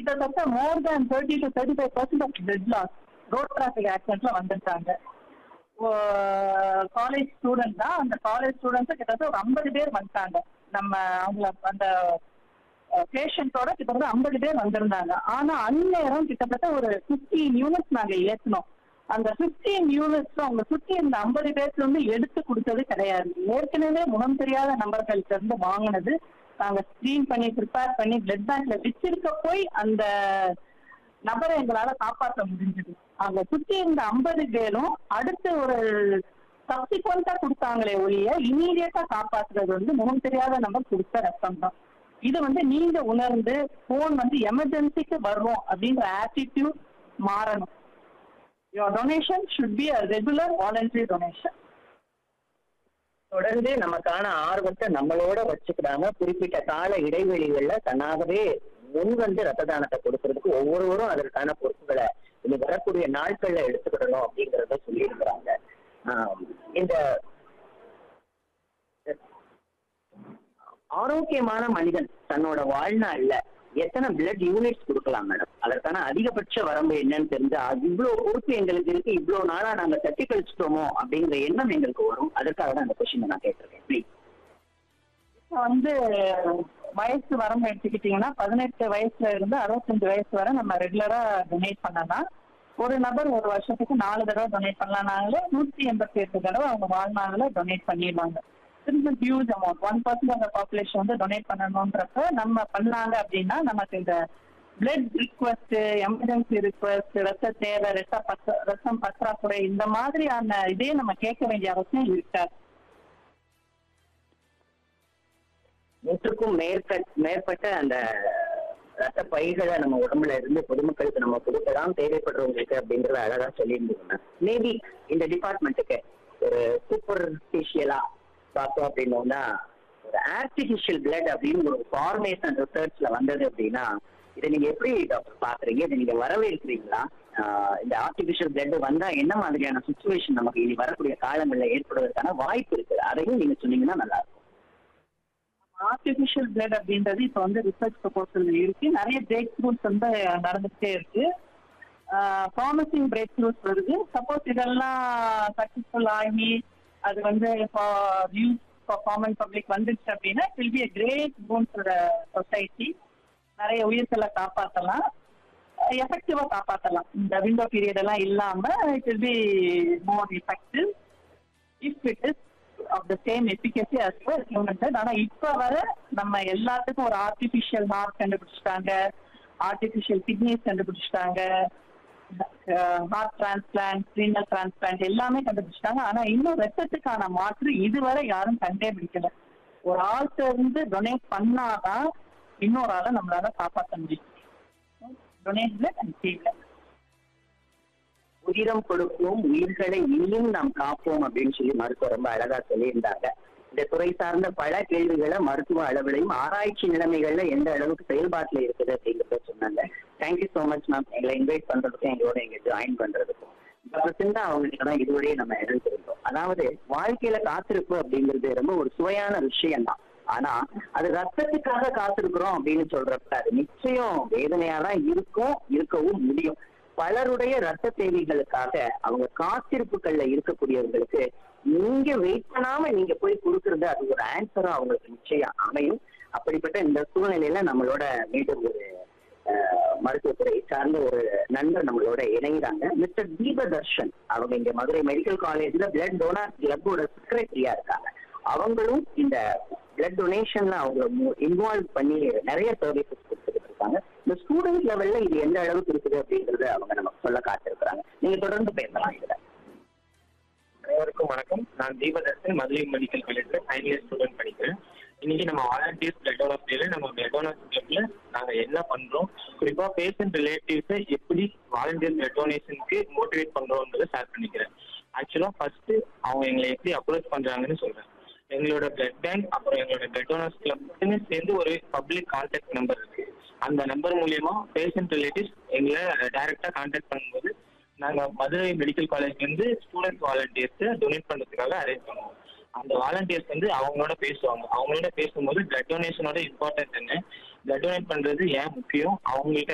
கிட்டத்தட்ட more than thirty to thirty five percent of dead loss road traffic ஆக்சிடென்ட்ல வந்துட்டாங்க college student தான் அந்த காலேஜ் ஸ்டூடெண்ட்ஸ் கிட்டத்தட்ட ஒரு ஐம்பது பேர் வந்துட்டாங்க நம்ம அவங்கள அந்த பேஷண்டோட கிட்டத்தட்ட ஐம்பது பேர் வந்திருந்தாங்க ஆனா அந்நேரம் கிட்டத்தட்ட ஒரு பிப்டீன் யூனிட்ஸ் நாங்க ஏற்றினோம் அந்த பிப்டீன் யூனிட்ஸ் அவங்க சுத்தி இருந்த ஐம்பது பேர்ல இருந்து எடுத்து கொடுத்தது கிடையாது ஏற்கனவே முகம் தெரியாத நபர்கள்ட்ட இருந்து வாங்கினது நாங்க ஸ்கிரீன் பண்ணி ப்ரிப்பேர் பண்ணி பிளட் பேங்க்ல வச்சிருக்க போய் அந்த நபரை எங்களால காப்பாற்ற முடிஞ்சது அவங்க சுத்தி இருந்த ஐம்பது பேரும் அடுத்து ஒரு சப்சிக்வெண்டா கொடுத்தாங்களே ஒழிய இமீடியட்டா காப்பாத்துறது வந்து முகம் தெரியாத நபர் கொடுத்த ரத்தம் தான் இது வந்து நீங்க உணர்ந்து போன் வந்து எமர்ஜென்சிக்கு வர்றோம் அப்படின்ற ஆட்டிடியூட் மாறணும் your donation should be a regular voluntary donation தொடர்ந்து நமக்கான ஆர்வத்தை நம்மளோட வச்சுக்கிறாங்க குறிப்பிட்ட கால இடைவெளிகள்ல தன்னாகவே முன் வந்து ரத்த தானத்தை கொடுக்கறதுக்கு ஒவ்வொருவரும் அதற்கான பொறுப்புகளை இனி வரக்கூடிய நாட்கள்ல எடுத்துக்கிடணும் அப்படிங்கறத சொல்லியிருக்கிறாங்க ஆம், இந்த ஆரோக்கியமான மனிதன் தன்னோட வாழ்நாள்ல எத்தனை பிளட் யூனிட்ஸ் கொடுக்கலாம் மேடம் அதற்கான அதிகபட்ச வரம்பு என்னன்னு தெரிஞ்சா அது இவ்வளவு பொறுப்பு எங்களுக்கு இருக்கு இவ்வளவு நாளா நாங்க தட்டி கழிச்சிட்டோமோ அப்படிங்கிற எண்ணம் எங்களுக்கு வரும் அதற்காக தான் அந்த கொஸ்டின் நான் கேட்டிருக்கேன் ப்ளீஸ் இப்போ வந்து வயசு வரம்பு எடுத்துக்கிட்டீங்கன்னா பதினெட்டு வயசுல இருந்து அறுபத்தஞ்சு வயசு வரை நம்ம ரெகுலரா டொனேட் பண்ணலாம் ஒரு நபர் ஒரு வருஷத்துக்கு நாலு தடவை டொனேட் பண்ணலாம்னாலே நூற்றி எண்பத்தி எட்டு தடவை அவங்க வாழ்நாளில் டொனேட் பண்ணிடுவாங்க திரும்ப ஹியூஜ் அமௌண்ட் ஒன் பர்சன்ட் அந்த பாப்புலேஷன் வந்து டொனேட் பண்ணணுன்றப்ப நம்ம பண்ணாங்க அப்படின்னா நமக்கு இந்த பிளட் ரிக்வஸ்ட் எமர்ஜென்சி ரிக்வஸ்ட் ரத்த தேவை ரத்த பற்ற ரத்தம் பற்றாக்குறை இந்த மாதிரியான இதே நம்ம கேட்க வேண்டிய அவசியம் இருக்காது நூற்றுக்கும் மேற்பட்ட மேற்பட்ட அந்த ரத்த பைகளை நம்ம உடம்புல இருந்து பொதுமக்களுக்கு நம்ம கொடுக்கலாம் தேவைப்படுறவங்களுக்கு அப்படிங்கறத அழகா சொல்லியிருந்தீங்க மேபி இந்த டிபார்ட்மெண்ட்டுக்கு ஒரு சூப்பர்ஃபிஷியலா பார்த்தோம் அப்படின்னோம்னா ஒரு ஆர்டிபிஷியல் பிளட் அப்படின்னு ஒரு ஃபார்மேஷன் ரிசர்ச்ல வந்தது அப்படின்னா இதை நீங்க எப்படி டாக்டர் பாக்குறீங்க இதை நீங்க வரவேற்கிறீங்களா ஆஹ் இந்த ஆர்டிபிஷியல் பிளட் வந்தா என்ன மாதிரியான சுச்சுவேஷன் நமக்கு இனி வரக்கூடிய காலங்கள்ல ஏற்படுவதற்கான வாய்ப்பு இருக்கு அதையும் நீங்க சொன்னீங்கன்னா நல்லா இருக்கும் ஆர்டிபிஷியல் பிளட் அப்படின்றது இப்போ வந்து ரிசர்ச் ப்ரொபோசல் இருக்கு நிறைய பிரேக் த்ரூஸ் வந்து நடந்துகிட்டே இருக்கு ப்ராமிசிங் பிரேக் த்ரூஸ் வருது சப்போஸ் இதெல்லாம் சக்சஸ்ஃபுல் ஆகி அது வந்து யூஸ் ஃபார் காமன் பப்ளிக் வந்துச்சு அப்படின்னா it will be a great boon for society நிறைய உயிர்களை காப்பாற்றலாம் எஃபெக்டிவா காப்பாற்றலாம் இந்த விண்டோ பீரியட் எல்லாம் இல்லாம it will be more effective if it is of the same efficacy as well human ஆனா இப்ப வர நம்ம எல்லாத்துக்கும் ஒரு ஆர்டிபிஷியல் ஹார்ட் கண்டுபிடிச்சிட்டாங்க ஆர்டிபிஷியல் கிட்னிஸ் கண்டுபிடிச்சிட்டாங்க ஹார்ட் டிரான்ஸ்பிளான்ட் ரீனல் டிரான்ஸ்பிளான்ட் எல்லாமே கண்டுபிடிச்சிட்டாங்க ஆனா இன்னும் ரத்தத்துக்கான மாற்று இதுவரை யாரும் கண்டே பிடிக்கல ஒரு ஆள்கிட்ட இருந்து டொனேட் பண்ணாதான் இன்னொரு ஆளை நம்மளால காப்பாற்ற முடியும் donate blood and save blood உயிரம் கொடுப்போம் உயிர்களை இனியும் நாம் காப்போம் அப்படின்னு சொல்லி மருத்துவர் ரொம்ப அழகா சொல்லியிருந்தாங்க இந்த துறை சார்ந்த பல கேள்விகளை மருத்துவ அளவிலையும் ஆராய்ச்சி நிலைமைகள்ல எந்த அளவுக்கு செயல்பாட்டுல இருக்குது அப்படிங்கறத சொன்னாங்க தேங்க்யூ ஸோ மச் மேம் எங்களை இன்வைட் பண்றதுக்கும் எங்களோட இங்க ஜாயின் பண்றதுக்கும் டாக்டர் சிந்தா அவங்களுக்கு தான் இதுவரையே நம்ம எடுத்திருந்தோம் அதாவது வாழ்க்கையில காத்திருப்பு அப்படிங்கிறது ரொம்ப ஒரு சுவையான விஷயம் தான் ஆனா அது ரத்தத்துக்காக காத்திருக்கிறோம் அப்படின்னு சொல்றப்ப அது நிச்சயம் வேதனையா தான் இருக்கும் இருக்கவும் முடியும் பலருடைய ரத்த தேவைகளுக்காக அவங்க காத்திருப்புகள்ல இருக்கக்கூடியவங்களுக்கு நீங்க வெயிட் பண்ணாம நீங்க போய் கொடுக்கறது அது ஒரு ஆன்சரா அவங்களுக்கு நிச்சயம் அமையும் அப்படிப்பட்ட இந்த சூழ்நிலையில நம்மளோட மீண்டும் ஒரு அஹ், மருத்துவத்துறை சார்ந்த ஒரு நண்பர் நம்மளோட இணைகிறாங்க மிஸ்டர் தீபதர்ஷன் அவங்க இங்க மதுரை மெடிக்கல் காலேஜ்ல பிளட் டோனார் கிளப்போட செக்ரட்டரியா இருக்காங்க அவங்களும் இந்த பிளட் டொனேஷன்ல அவங்க இன்வால்வ் பண்ணி நிறைய சர்வீசஸ் கொடுத்துட்டு இருக்காங்க இந்த ஸ்டூடெண்ட் லெவல்ல இது எந்த அளவுக்கு இருக்குது அப்படிங்கறத அவங்க நமக்கு சொல்ல காத்திருக்கிறாங்க நீங்க தொடர்ந்து பேசலாம் இதுல அனைவருக்கும் வணக்கம் நான் தீபதர்ஷன் மதுரை மெடிக்கல் காலேஜ்ல ஃபைனல் இயர் ஸ்டூடெண்ட் படிக்கிறேன் இன்னைக்கு நம்ம வாலண்டியர்ஸ் பிளட் டோனர்ஸ் டேல நம்ம பிளட் டோனர்ஸ் கிளப்ல நாங்க என்ன பண்றோம் குறிப்பா பேஷண்ட் ரிலேட்டிவ்ஸை எப்படி வாலண்டியர் பிளட் டொனேஷனுக்கு மோட்டிவேட் பண்றோம்ன்றதை ஷேர் பண்ணிக்கிறேன் ஆக்சுவலா ஃபர்ஸ்ட் அவங்க எங்களை எப்படி அப்ரோச் பண்றாங்கன்னு சொல்றேன் எங்களோட பிளட் பேங்க் அப்புறம் எங்களோட பிளட் டோனர்ஸ் கிளப்னு சேர்ந்து ஒரு பப்ளிக் கான்டாக்ட் நம்பர் இருக்கு அந்த நம்பர் மூலியமா பேஷண்ட் ரிலேட்டிவ்ஸ் எங்களை டைரக்டா கான்டாக்ட் பண்ணும்போது நாங்க மதுரை மெடிக்கல் காலேஜ்ல இருந்து ஸ்டூடெண்ட் வாலண்டியர்ஸ் டொனேட் பண்றதுக்காக அரேஞ்ச் பண்ணுவோம் அந்த வாலண்டியர்ஸ் வந்து அவங்களோட பேசுவாங்க அவங்களோட பேசும்போது பிளட் டொனேஷனோட இம்பார்ட்டன்ஸ் என்ன பிளட் டொனேட் பண்றது ஏன் முக்கியம் அவங்கள்ட்ட